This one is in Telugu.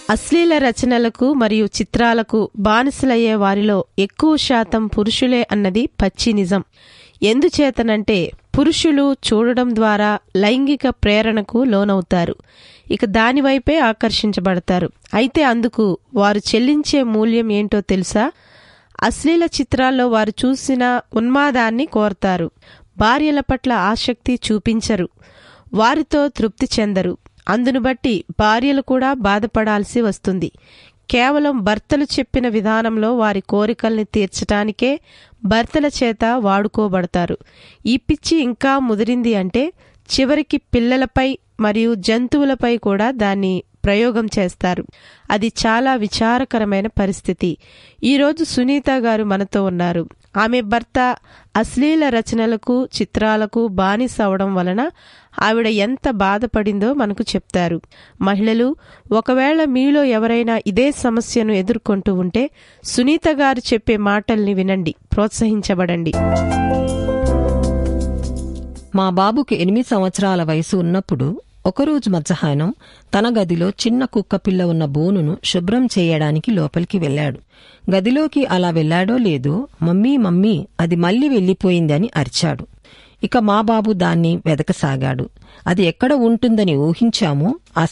అశ్లీల రచనలకు మరియు చిత్రాలకు బానిసలయ్యే వారిలో ఎక్కువ శాతం పురుషులే అన్నది పచ్చి నిజం ఎందుచేతనంటే పురుషులు చూడడం ద్వారా లైంగిక ప్రేరణకు లోనవుతారు ఇక దానివైపే ఆకర్షించబడతారు అయితే అందుకు వారు చెల్లించే మూల్యం ఏంటో తెలుసా అశ్లీల చిత్రాల్లో వారు చూసిన ఉన్మాదాన్ని కోరతారు భార్యల పట్ల ఆసక్తి చూపించరు వారితో తృప్తి చెందరు అందును బట్టి భార్యలు కూడా బాధపడాల్సి వస్తుంది కేవలం భర్తలు చెప్పిన విధానంలో వారి కోరికల్ని తీర్చటానికే భర్తల చేత వాడుకోబడతారు ఈ పిచ్చి ఇంకా ముదిరింది అంటే చివరికి పిల్లలపై మరియు జంతువులపై కూడా దాన్ని ప్రయోగం చేస్తారు అది చాలా విచారకరమైన పరిస్థితి ఈరోజు సునీత గారు మనతో ఉన్నారు ఆమె భర్త అశ్లీల రచనలకు చిత్రాలకు బానిస అవడం వలన ఆవిడ ఎంత బాధపడిందో మనకు చెప్తారు మహిళలు ఒకవేళ మీలో ఎవరైనా ఇదే సమస్యను ఎదుర్కొంటూ ఉంటే సునీత గారు చెప్పే మాటల్ని వినండి ప్రోత్సహించబడండి మా బాబుకి ఎనిమిది సంవత్సరాల వయసు ఉన్నప్పుడు ఒకరోజు మధ్యాహ్నం తన గదిలో చిన్న కుక్క పిల్ల ఉన్న బోనును శుభ్రం చేయడానికి లోపలికి వెళ్ళాడు గదిలోకి అలా వెళ్ళాడో లేదో మమ్మీ మమ్మీ అది మళ్ళీ వెళ్ళిపోయిందని అరిచాడు ఇక మా బాబు దాన్ని వెదకసాగాడు అది ఎక్కడ ఉంటుందని ఊహించామో ఆ